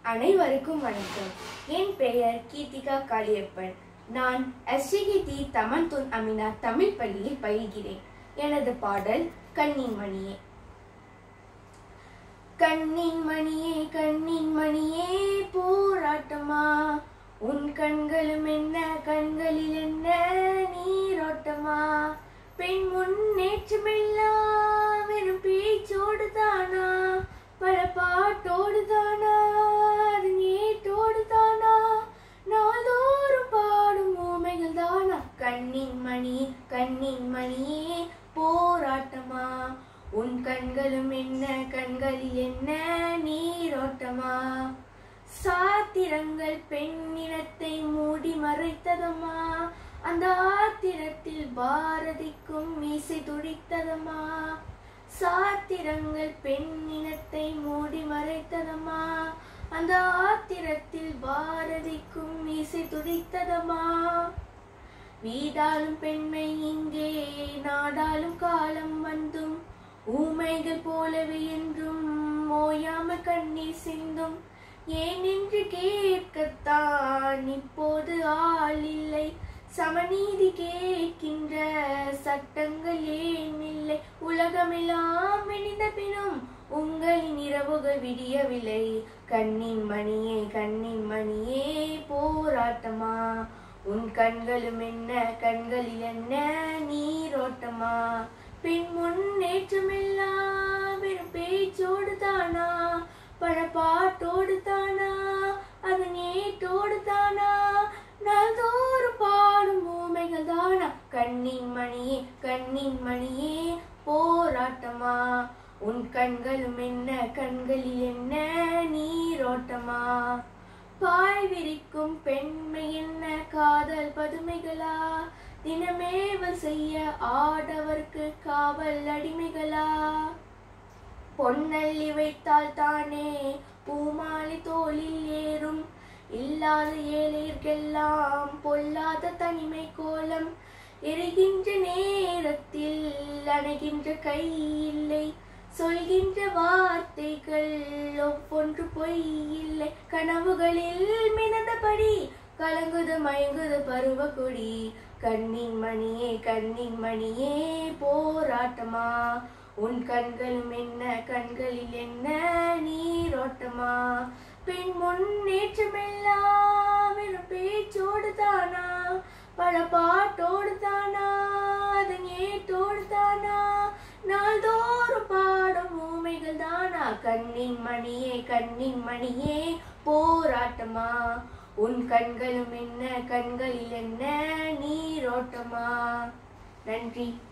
அனைவருக்கும் வணக்கம் என் பெயர் கீர்த்திகா காளியப்பன் நான் எஸ்டிகிடி தமன்துன் அமினா தமிழ் பள்ளியில் பயில்கிறேன் எனது பாடல் கண்ணின் மணியே கண்ணின் மணியே கண்ணின் மணியே போராட்டமா உன் கண்களும் என்ன கண்களில் என்ன நீரோட்டமா பெண் முன்னேற்றமெல்லாம் வெறும் பேச்சோடு தானா பல பாட்டோடு தானா அது நேட்டோடு தானா நாள்தோறும் பாடும் ஊமைகள் தானா கண்ணின் மணி கண்ணின் மணியே போராட்டமா உன் கண்களும் என்ன கண்களில் என்ன நீரோட்டமா சாத்திரங்கள் பெண்ணினத்தை மூடி மறைத்ததம்மா அந்த ஆத்திரத்தில் பாரதிக்கும் மீசை துடித்ததம்மா சாத்திரங்கள் பெண்ணினத்தை மூடி மறைத்ததம்மா அந்த ஆத்திரத்தில் பாரதிக்கும் மீசை துடித்ததம்மா வீடாலும் பெண்மை இங்கே நாடாலும் காலம் வந்தும் ஊமைகள் போலவே என்றும் ஓயாம கண்ணீர் சிந்தும் ஏன் என்று கேட்கத்தான் இப்போது ஆள் இல்லை சமநீதி கேட்கின்ற சட்டங்கள் ஏன் இல்லை உலகமெல்லாம் வெடிந்த பினும் உங்களின் இரவுகள் விடியவில்லை கண்ணின் மணியே கண்ணின் மணியே போராட்டமா உன் கண்களும் என்ன கண்களில் என்ன நீரோட்டமா பின் முன்னேற்றமெல்லாம் வெறும் பேச்சோடு தானா பல பாட்டோடு தானா அது நேட்டோடு தானா நாள்தோறும் பாடும் ஊமைகள் தானா கண்ணின் மணியே கண்ணின் மணியே போராட்டமா உன் கண்களும் என்ன கண்களில் என்ன நீரோட்டமா பாய் விரிக்கும் பெண்மை என்ன காதல் பதுமைகளா தினமேவல் செய்ய ஆடவர்க்கு காவல் அடிமைகளா பொன்னள்ளி வைத்தால் தானே பூமாலை தோளில் ஏறும் இல்லாத ஏழையர்க்கெல்லாம் பொல்லாத தனிமை கோலம் எரிகின்ற நேரத்தில் அணைகின்ற கை இல்லை சொல்கின்ற வார்த்தைகள் ஒவ்வொன்று பொய் இல்லை கனவுகளில் மிதந்தபடி கலங்குது மயங்குது பருவ கொடி கண்ணின் மணியே கண்ணின் மணியே போராட்டமா உன் கண்களும் என்ன கண்களில் என்ன நீரோட்டமா பெண் முன்னேற்றமெல்லாம் வெறும் பேச்சோடு தானா பல பாட்டோடு தானா அது நேட்டோடு தானா நாள்தோறும் பாடும் ஊமைகள் தானா கண்ணின் மணியே கண்ணின் மணியே போராட்டமா உன் கண்களும் என்ன கண்களில் என்ன நீரோட்டமா நன்றி